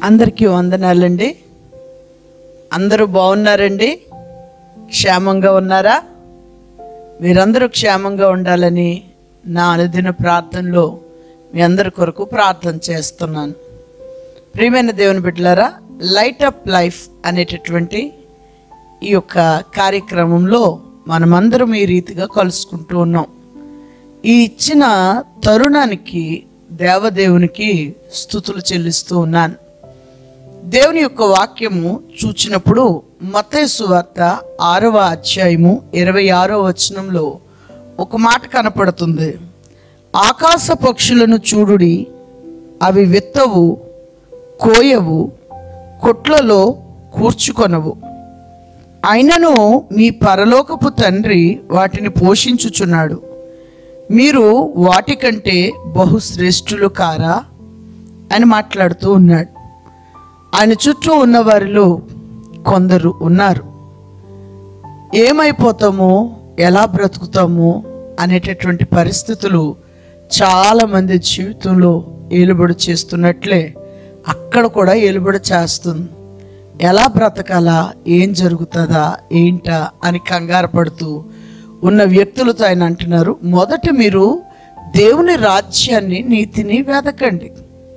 అందరికీ వందనాలండి అందరూ బాగున్నారండి క్షేమంగా ఉన్నారా మీరందరూ క్షేమంగా ఉండాలని నా అనుదిన ప్రార్థనలో మీ అందరి కొరకు ప్రార్థన చేస్తున్నాను ప్రియమైన దేవుని బిడ్డలారా లైట్ అప్ లైఫ్ అనేటటువంటి ఈ యొక్క కార్యక్రమంలో మనమందరం ఈ రీతిగా కలుసుకుంటూ ఉన్నాం ఈ ఇచ్చిన తరుణానికి దేవదేవునికి స్థుతులు చెల్లిస్తూ ఉన్నాను దేవుని యొక్క వాక్యము చూచినప్పుడు మత్తయి వార్త ఆరవ అధ్యాయము ఇరవై ఆరో వచనంలో ఒక మాట కనపడుతుంది ఆకాశ పక్షులను చూడుడి అవి విత్తవు కోయవు కొట్లలో కూర్చుకొనవు అయినను మీ పరలోకపు తండ్రి వాటిని పోషించుచున్నాడు మీరు వాటికంటే బహుశ్రేష్ఠులు కారా అని మాట్లాడుతూ ఉన్నాడు ఆయన చుట్టూ ఉన్న వారిలో కొందరు ఉన్నారు ఏమైపోతామో ఎలా బ్రతుకుతామో అనేటటువంటి పరిస్థితులు చాలామంది జీవితంలో ఏలుబడి చేస్తున్నట్లే అక్కడ కూడా ఏలుబడి చేస్తుంది ఎలా బ్రతకాలా ఏం జరుగుతుందా ఏంటా అని కంగారు పడుతూ ఉన్న వ్యక్తులతో ఆయన అంటున్నారు మొదట మీరు దేవుని రాజ్యాన్ని నీతిని వెదకండి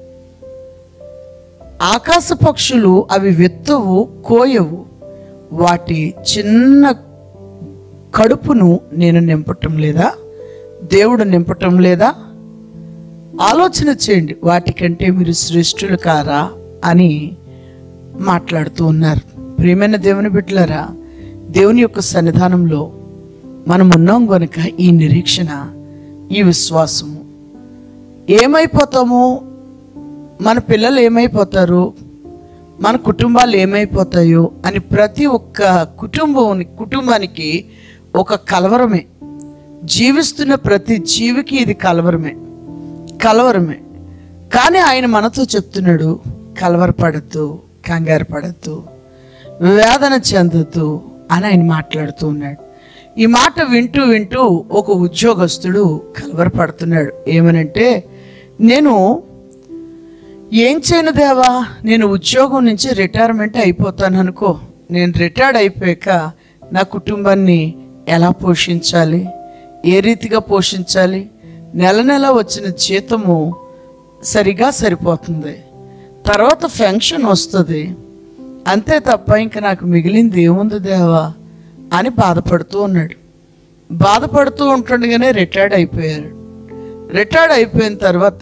ఆకాశ పక్షులు అవి విత్తవు కోయవు వాటి చిన్న కడుపును నేను నింపటం లేదా దేవుడు నింపటం లేదా ఆలోచన చేయండి వాటికంటే మీరు శ్రేష్ఠులు కారా అని మాట్లాడుతూ ఉన్నారు ప్రియమైన దేవుని బిడ్డలారా దేవుని యొక్క సన్నిధానంలో మనం ఉన్నాం గనుక ఈ నిరీక్షణ ఈ విశ్వాసము ఏమైపోతామో మన పిల్లలు ఏమైపోతారు మన కుటుంబాలు ఏమైపోతాయో అని ప్రతి ఒక్క కుటుంబం కుటుంబానికి ఒక కలవరమే జీవిస్తున్న ప్రతి జీవికి ఇది కలవరమే కలవరమే కానీ ఆయన మనతో చెప్తున్నాడు కలవరపడద్దు కంగారు పడద్దు వేదన చెందొద్దు అని ఆయన మాట్లాడుతూ ఉన్నాడు ఈ మాట వింటూ వింటూ ఒక ఉద్యోగస్తుడు కలవరపడుతున్నాడు ఏమనంటే నేను ఏం చేయను దేవా నేను ఉద్యోగం నుంచి రిటైర్మెంట్ అయిపోతాను అనుకో నేను రిటైర్డ్ అయిపోయాక నా కుటుంబాన్ని ఎలా పోషించాలి ఏ రీతిగా పోషించాలి నెల నెల వచ్చిన జీతము సరిగా సరిపోతుంది తర్వాత ఫెన్షన్ వస్తుంది అంతే తప్ప ఇంకా నాకు మిగిలింది ఏముంది దేవా అని బాధపడుతూ ఉన్నాడు బాధపడుతూ ఉంటుండగానే రిటైర్డ్ అయిపోయారు రిటైర్డ్ అయిపోయిన తర్వాత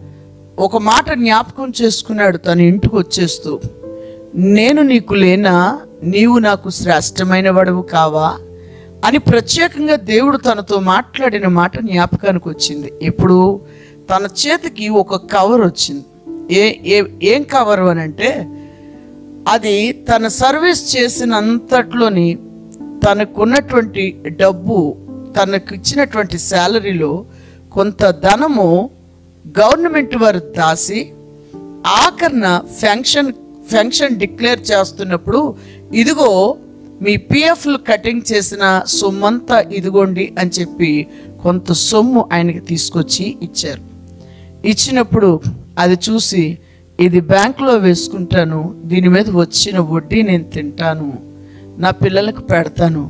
ఒక మాట జ్ఞాపకం చేసుకున్నాడు తన ఇంటికి వచ్చేస్తూ నేను నీకు లేనా నీవు నాకు శ్రేష్టమైన వాడవు కావా అని ప్రత్యేకంగా దేవుడు తనతో మాట్లాడిన మాట జ్ఞాపకానికి వచ్చింది ఇప్పుడు తన చేతికి ఒక కవర్ వచ్చింది ఏ ఏ ఏం కవర్ అని అంటే అది తన సర్వీస్ చేసినంతట్లోని తనకున్నటువంటి డబ్బు తనకు ఇచ్చినటువంటి శాలరీలో కొంత ధనము గవర్నమెంట్ వారు దాసి ఆఖరణ ఫెన్షన్ ఫెన్షన్ డిక్లేర్ చేస్తున్నప్పుడు ఇదిగో మీ పిఎఫ్లు కటింగ్ చేసిన సొమ్మంతా ఇదిగోండి అని చెప్పి కొంత సొమ్ము ఆయనకి తీసుకొచ్చి ఇచ్చారు ఇచ్చినప్పుడు అది చూసి ఇది బ్యాంకులో వేసుకుంటాను దీని మీద వచ్చిన వడ్డీ నేను తింటాను నా పిల్లలకు పెడతాను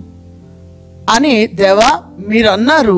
అని దేవా మీరు అన్నారు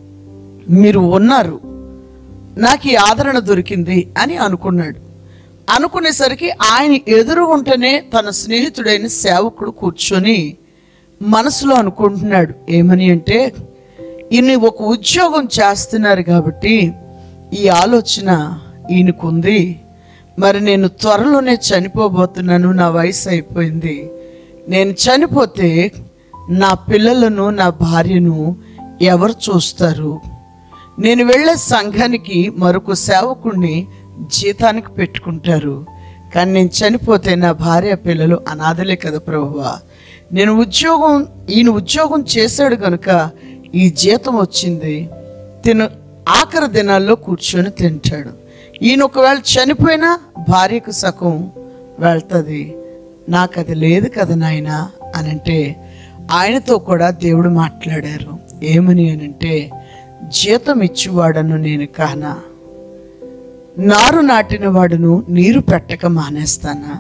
మీరు ఉన్నారు నాకు ఈ ఆదరణ దొరికింది అని అనుకున్నాడు అనుకునేసరికి ఆయన ఎదురుగుంటేనే తన స్నేహితుడైన సేవకుడు కూర్చొని మనసులో అనుకుంటున్నాడు ఏమని అంటే ఈయన ఒక ఉద్యోగం చేస్తున్నారు కాబట్టి ఈ ఆలోచన ఈయనకుంది మరి నేను త్వరలోనే చనిపోబోతున్నాను నా వయసు అయిపోయింది నేను చనిపోతే నా పిల్లలను నా భార్యను ఎవరు చూస్తారు నేను వెళ్ళే సంఘానికి మరొక సేవకుణ్ణి జీతానికి పెట్టుకుంటారు కానీ నేను చనిపోతే నా భార్య పిల్లలు అనాథలే కదా ప్రభువా నేను ఉద్యోగం ఈయన ఉద్యోగం చేశాడు కనుక ఈ జీతం వచ్చింది తిను ఆఖరి దినాల్లో కూర్చొని తింటాడు ఈయన ఒకవేళ చనిపోయినా భార్యకు సగం వెళ్తుంది నాకు అది లేదు కదా నాయన అని అంటే ఆయనతో కూడా దేవుడు మాట్లాడారు ఏమని అని అంటే జీతం ఇచ్చేవాడను నేను కానా నారు నాటిన వాడును నీరు పెట్టక మానేస్తానా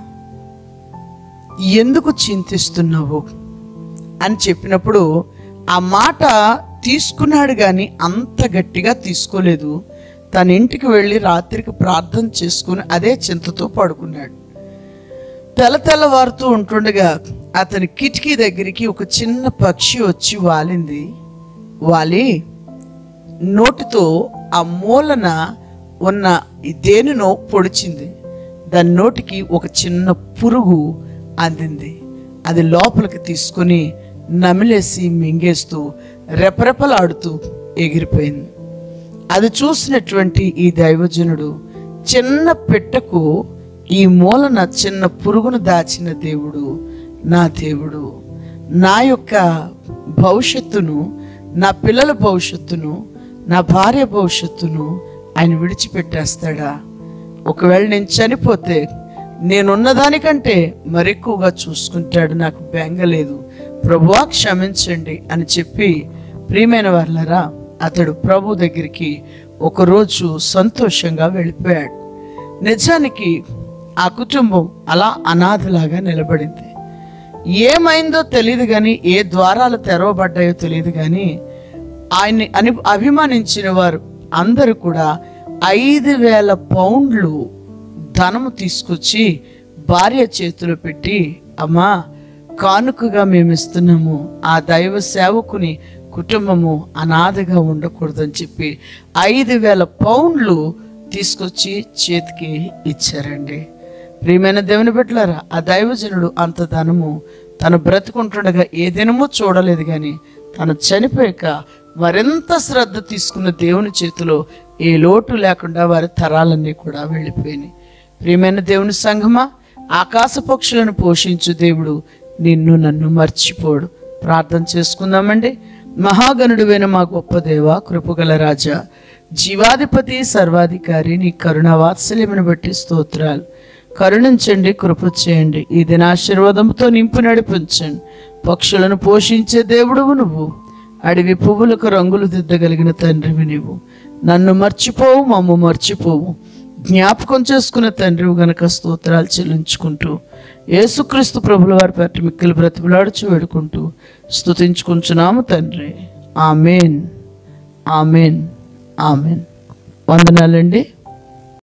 ఎందుకు చింతిస్తున్నావు అని చెప్పినప్పుడు ఆ మాట తీసుకున్నాడు కానీ అంత గట్టిగా తీసుకోలేదు తన ఇంటికి వెళ్ళి రాత్రికి ప్రార్థన చేసుకుని అదే చింతతో పడుకున్నాడు తెల్ల తెల్లవారుతూ ఉంటుండగా అతని కిటికీ దగ్గరికి ఒక చిన్న పక్షి వచ్చి వాలింది వాలి నోటితో ఆ మూలన ఉన్న ఈ దేనినో పొడిచింది దాని నోటికి ఒక చిన్న పురుగు అందింది అది లోపలికి తీసుకుని నమిలేసి మింగేస్తూ రెపరెపలాడుతూ ఎగిరిపోయింది అది చూసినటువంటి ఈ దైవజనుడు చిన్న పెట్టకు ఈ మూలన చిన్న పురుగును దాచిన దేవుడు నా దేవుడు నా యొక్క భవిష్యత్తును నా పిల్లల భవిష్యత్తును నా భార్య భవిష్యత్తును ఆయన విడిచిపెట్టేస్తాడా ఒకవేళ నేను చనిపోతే నేనున్న దానికంటే మరెక్కువగా చూసుకుంటాడు నాకు బెంగ లేదు ప్రభువా క్షమించండి అని చెప్పి ప్రియమైన వాళ్ళరా అతడు ప్రభు దగ్గరికి ఒకరోజు సంతోషంగా వెళ్ళిపోయాడు నిజానికి ఆ కుటుంబం అలా అనాథలాగా నిలబడింది ఏమైందో తెలియదు కానీ ఏ ద్వారాలు తెరవబడ్డాయో తెలియదు కానీ ఆయన్ని అని అభిమానించిన వారు అందరూ కూడా ఐదు వేల పౌండ్లు ధనము తీసుకొచ్చి భార్య చేతిలో పెట్టి అమ్మా కానుకగా మేము ఇస్తున్నాము ఆ దైవ సేవకుని కుటుంబము అనాథగా ఉండకూడదని చెప్పి ఐదు వేల పౌండ్లు తీసుకొచ్చి చేతికి ఇచ్చారండి ప్రియమైన దేవుని బిడ్డలారా ఆ దైవజనుడు అంత ధనము తను బ్రతుకుంటుండగా ఏ దినమూ చూడలేదు కానీ తను చనిపోయాక మరింత శ్రద్ధ తీసుకున్న దేవుని చేతిలో ఏ లోటు లేకుండా వారి తరాలన్నీ కూడా వెళ్ళిపోయినాయి ప్రియమైన దేవుని సంఘమా ఆకాశ పక్షులను పోషించు దేవుడు నిన్ను నన్ను మర్చిపోడు ప్రార్థన చేసుకుందామండి మహాగణుడువైన మా గొప్ప దేవ కృపగల రాజా జీవాధిపతి సర్వాధికారి నీ కరుణ వాత్సల్యమును బట్టి స్తోత్రాలు కరుణించండి కృప చేయండి ఈ దిన ఆశీర్వాదంతో నింపు నడిపించండి పక్షులను పోషించే దేవుడువు నువ్వు అడవి పువ్వులకు రంగులు దిద్దగలిగిన తండ్రివి నీవు నన్ను మర్చిపోవు మమ్ము మర్చిపోవు జ్ఞాపకం చేసుకున్న తండ్రివి గనక స్తోత్రాలు చెల్లించుకుంటూ యేసుక్రీస్తు ప్రభుల వారి పేట మిక్కలు బ్రతిమలాడుచు వేడుకుంటూ స్తుతించుకుంటున్నాము తండ్రి ఆమెన్ ఆమెన్ ఆమెన్ వందనాలండి